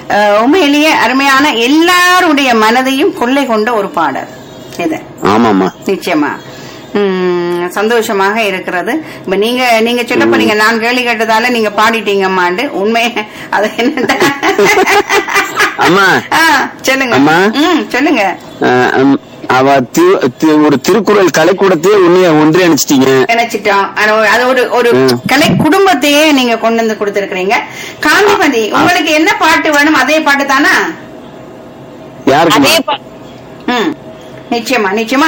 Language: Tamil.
அஹ், உண்மையிலேயே அருமையான எல்லாருடைய மனதையும் கொள்ளை கொண்ட ஒரு பாடல் இது ஆமாமா நிச்சயமா உம், சந்தோஷமாக இருக்கிறது இப்ப நீங்க நீங்க சொல்ல போறீங்க நான் கேள்வி கேட்டதால நீங்க பாடிட்டீங்கம்மாண்டு உண்மை அது என்னடா அம்மா ஆ, சொல்லுங்க அம்மா. ம் சொல்லுங்க அஹ், ஹம், அவ தி- தி- ஒரு திருக்குறள் கலைக்கூடத்தையே உன்னைய ஒன்றி அனுப்பிச்சிட்டீங்க நினைச்சிட்டோம் அது ஒரு- அது ஒரு ஒரு ம். கலை குடும்பத்தையே நீங்க கொண்டு வந்து கொடுத்திருக்கிறீங்க காந்திமதி உங்களுக்கு என்ன பாட்டு வேணும் அதே பாட்டு தானா யாருக்குமா அதே பா- ம் நிச்சயமா நிச்சயமா